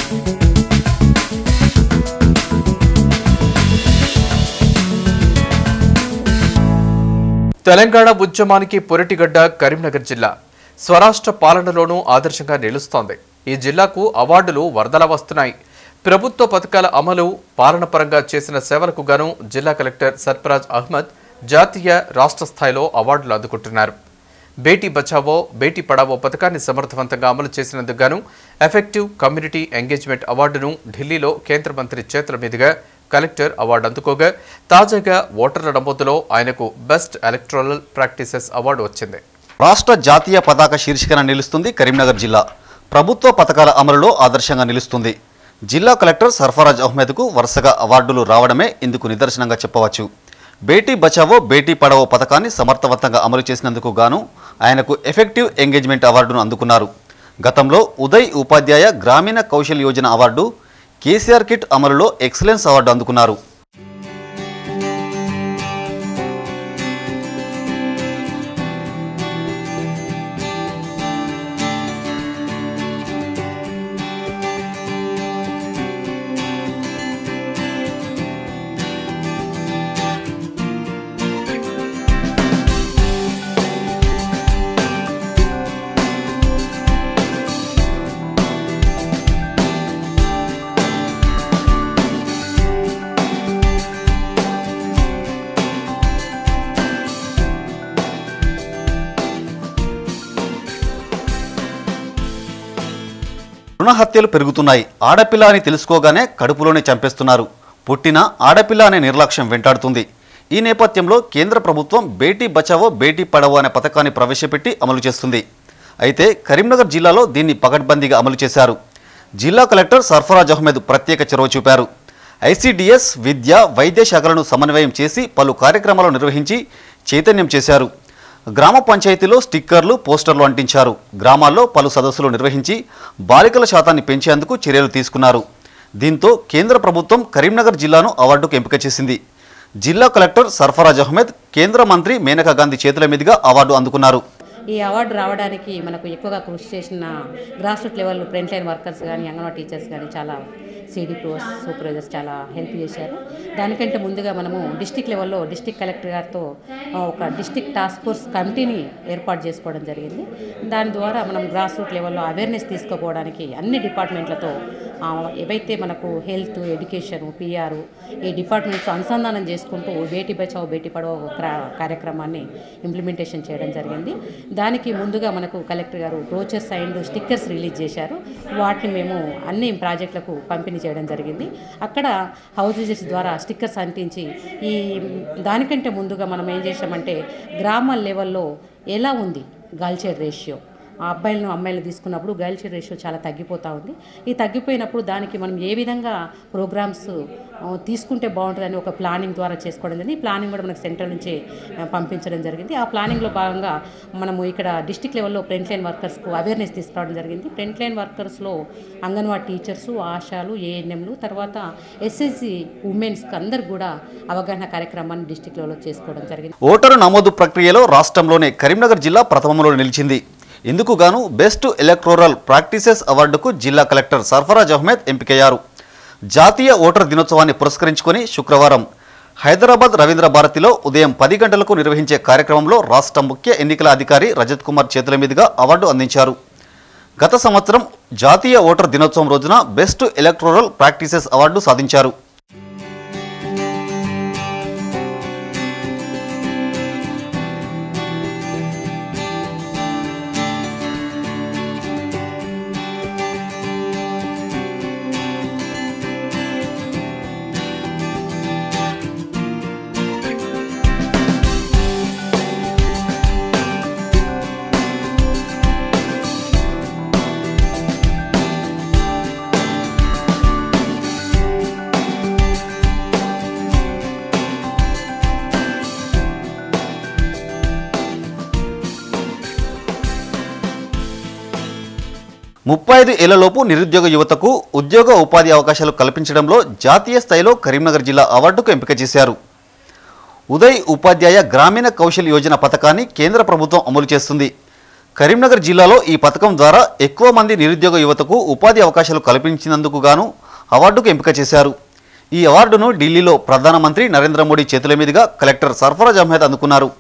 తెలంగాణ ఉద్యమానికి పొరటిగడ్డ కరీంనగర్ జిల్లా స్వరాష్ట్ర పాలనలోనూ ఆదర్శంగా నిలుస్తోంది ఈ జిల్లాకు అవార్డులు వరదల వస్తున్నాయి ప్రభుత్వ పథకాల అమలు పాలన పరంగా చేసిన సేవలకు గాను జిల్లా కలెక్టర్ సర్ఫరాజ్ అహ్మద్ జాతీయ రాష్ట్ర స్థాయిలో అవార్డులు అందుకుంటున్నారు బేటీ బచావో బేటీ పడావో పథకాన్ని సమర్థవంతంగా అమలు చేసినందుకు గాను ఎఫెక్టివ్ కమ్యూనిటీ ఎంగేజ్మెంట్ అవార్డును ఢిల్లీలో కేంద్ర మంత్రి చేతుల మీదుగా కలెక్టర్ అవార్డు అందుకోగా తాజాగా ఓటర్ల నమోదులో ఆయనకు బెస్ట్ ఎలక్ట్రల్ ప్రాక్టీసెస్ అవార్డు వచ్చింది రాష్ట్ర జాతీయ పతాక శీర్షికన నిలుస్తుంది కరీంనగర్ జిల్లా ప్రభుత్వ పథకాల అమలులో ఆదర్శంగా నిలుస్తుంది జిల్లా కలెక్టర్ సర్ఫరాజ్ అహ్మద్కు వరుసగా అవార్డులు రావడమే ఇందుకు నిదర్శనంగా చెప్పవచ్చు బేటీ బచావో బేటీ పడావో పథకాన్ని సమర్థవంతంగా అమలు చేసినందుకు గాను ఆయనకు ఎఫెక్టివ్ ఎంగేజ్మెంట్ అవార్డును అందుకున్నారు గతంలో Uday Upadhyaya Grameen Kaushal Yojana award KCR kit అమలులో ఎక్సలెన్స్ అవార్డు అందుకున్నారు రుణ హత్యలు పెరుగుతున్నాయి ఆడపిల్ల అని తెలుసుకోగానే కడుపులోనే చంపేస్తున్నారు పుట్టిన ఆడపిల్ల అనే నిర్లక్ష్యం వెంటాడుతుంది ఈ నేపథ్యంలో కేంద్ర ప్రభుత్వం బేటీ బచావో బేటీ పడావో అనే పథకాన్ని ప్రవేశపెట్టి అమలు చేస్తుంది అయితే కరీంనగర్ జిల్లాలో దీన్ని పకడ్బందీగా అమలు చేశారు జిల్లా కలెక్టర్ సర్ఫరాజ్ అహ్మద్ ప్రత్యేక చొరవ చూపారు ఐసీడీఎస్ విద్య వైద్య శాఖలను సమన్వయం చేసి పలు కార్యక్రమాలు నిర్వహించి చైతన్యం చేశారు గ్రామ పంచాయతీలో స్టిక్కర్లు పోస్టర్లు అంటించారు గ్రామాల్లో పలు సదస్సులు నిర్వహించి బాలికల శాతాన్ని పెంచేందుకు చర్యలు తీసుకున్నారు దీంతో కేంద్ర ప్రభుత్వం కరీంనగర్ జిల్లాను అవార్డుకు ఎంపిక చేసింది జిల్లా కలెక్టర్ సర్ఫరాజ్ అహ్మద్ కేంద్ర మంత్రి మేనకా గాంధీ చేతుల మీదుగా అవార్డు అందుకున్నారు ఈ అవార్డు రావడానికి మనకు ఎక్కువగా కృషి చేసిన grass root level front line workers కానీ అంగన్వాడీ టీచర్స్ కానీ చాలా సిడిపిఓస్ సూపర్వైజర్స్ చాలా హెల్ప్ చేశారు దానికంటే ముందుగా మనము డిస్టిక్ లెవెల్లో డిస్టిక్ కలెక్టర్ గారితో ఆ, ఒక డిస్టిక్ టాస్క్ ఫోర్స్ కమిటీని ఏర్పాటు చేసుకోవడం జరిగింది దాని ద్వారా మనం గ్రాస్ రూట్ లెవెల్లో అవేర్నెస్ తీసుకుపోవడానికి అన్ని డిపార్ట్మెంట్లతో ఆ, ఏవైతే మనకు హెల్త్ ఎడ్యుకేషన్ పిఆర్ ఈ డిపార్ట్మెంట్స్ అనుసంధానం చేసుకుంటూ బేటీ బచావో బేటీ పడావో క్రా- కార్యక్రమాన్ని ఇంప్లిమెంటేషన్ చేయడం జరిగింది దానికి ముందుగా మనకు కలెక్టర్ గారు బ్రోచర్స్ అండ్ స్టిక్కర్స్ రిలీజ్ చేశారు వాటిని మేము అన్ని ప్రాజెక్టులకు పంపిణీ చేయడం జరిగింది అక్కడ హౌస్ విజిట్స్ ద్వారా స్టిక్కర్స్ అంటించి ఈ దానికంటే ముందుగా మనం ఏం చేసామంటే గ్రామాల లెవెల్లో ఎలా ఉంది గల్చర్ రేషియో ఆ అబ్బాయిలను అమ్మాయిలు తీసుకున్నప్పుడు గర్ల్స్ రేషియో చాలా తగ్గిపోతూ ఉంది ఈ తగ్గిపోయినప్పుడు దానికి మనం ఏ విధంగా ప్రోగ్రామ్స్ ఆ, తీసుకుంటే బాగుంటుందని ఒక ప్లానింగ్ ద్వారా చేసుకోవడం జరిగింది ఈ ప్లానింగ్ కూడా మనకు సెంట్రల్ నుంచి ఆ, పంపించడం జరిగింది ఆ ప్లానింగ్లో భాగంగా మనము ఇక్కడ డిస్టిక్ లెవెల్లో ఫ్రంట్ లైన్ వర్కర్స్కు అవేర్నెస్ తీసుకురావడం జరిగింది ఫ్రంట్ లైన్ వర్కర్స్లో అంగన్వాడీ టీచర్సు ఆశాలు ఏఎన్ఎంలు తర్వాత ఎస్ఎస్సి ఉమెన్స్కి అందరికి కూడా అవగాహన కార్యక్రమాన్ని డిస్టిక్ లెవెల్లో చేసుకోవడం జరిగింది ఓటరు నమోదు ప్రక్రియలో రాష్ట్రంలోనే కరీంనగర్ జిల్లా ప్రథమంలో నిలిచింది ఇందుకు గాను బెస్ట్ ఎలక్టోరల్ ప్రాక్టీసెస్ అవార్డుకు జిల్లా కలెక్టర్ సర్ఫరాజ్ అహ్మద్ ఎంపికయ్యారు జాతీయ ఓటర్ దినోత్సవాన్ని పురస్కరించుకొని శుక్రవారం హైదరాబాద్ రవీంద్ర భారతిలో ఉదయం పది గంటలకు నిర్వహించే కార్యక్రమంలో రాష్ట్ర ముఖ్య ఎన్నికల అధికారి రజత్ కుమార్ చేతుల మీదుగా అవార్డు అందించారు గత సంవత్సరం జాతీయ ఓటర్ దినోత్సవం రోజున బెస్ట్ ఎలక్టోరల్ ప్రాక్టీసెస్ అవార్డు సాధించారు ముప్పై ఐదు ఏళ్లలోపు నిరుద్యోగ యువతకు ఉద్యోగ ఉపాధి అవకాశాలు కల్పించడంలో జాతీయ స్థాయిలో కరీంనగర్ జిల్లా అవార్డుకు ఎంపిక చేశారు ఉదయ్ ఉపాధ్యాయ గ్రామీణ కౌశల్ యోజన పథకాన్ని కేంద్ర ప్రభుత్వం అమలు చేస్తుంది కరీంనగర్ జిల్లాలో ఈ పథకం ద్వారా ఎక్కువ మంది నిరుద్యోగ యువతకు ఉపాధి అవకాశాలు కల్పించినందుకు గాను అవార్డుకు ఎంపిక చేశారు ఈ అవార్డును ఢిల్లీలో ప్రధానమంత్రి నరేంద్ర మోడీ చేతుల మీదుగా కలెక్టర్ సర్ఫరాజ్ అహ్మద్ అందుకున్నారు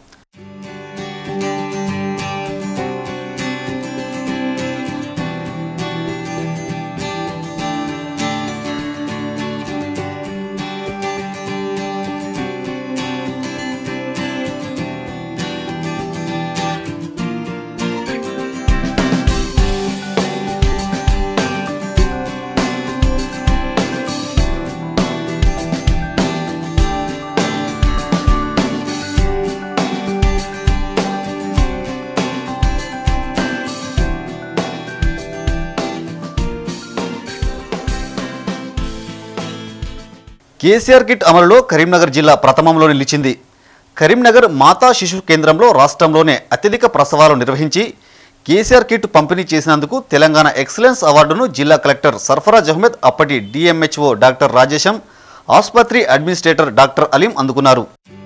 కేసీఆర్ కిట్ అమలులో కరీంనగర్ జిల్లా ప్రథమంలో నిలిచింది కరీంనగర్ మాతా శిశు కేంద్రంలో రాష్ట్రంలోనే అత్యధిక ప్రసవాలు నిర్వహించి కేసీఆర్ కిట్ పంపిణీ చేసినందుకు తెలంగాణ ఎక్సలెన్స్ అవార్డును జిల్లా కలెక్టర్ సర్ఫరాజ్ అహ్మద్ అప్పటి డిఎంహెచ్ఓ డాక్టర్ రాజేశం ఆసుపత్రి అడ్మినిస్ట్రేటర్ డాక్టర్ అలీం అందుకున్నారు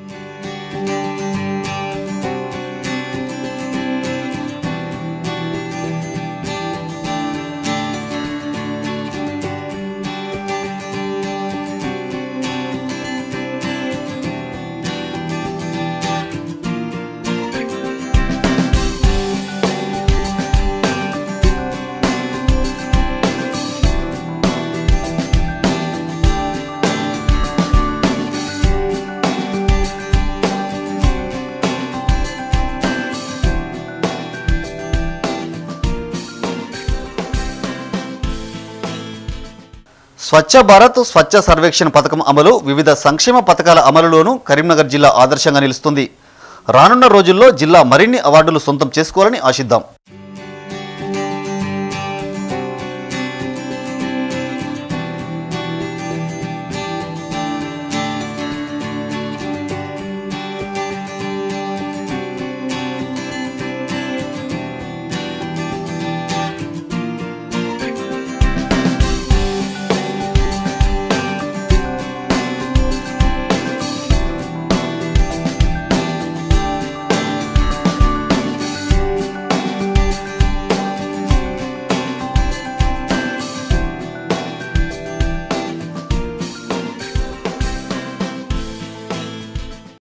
స్వచ్ఛ భారత్ స్వచ్ఛ సర్వేక్షణ్ పథకం అమలు వివిధ సంక్షేమ పథకాల అమలులోనూ కరీంనగర్ జిల్లా ఆదర్శంగా నిలుస్తుంది రానున్న రోజుల్లో జిల్లా మరిన్ని అవార్డులు సొంతం చేసుకోవాలని ఆశిద్దాం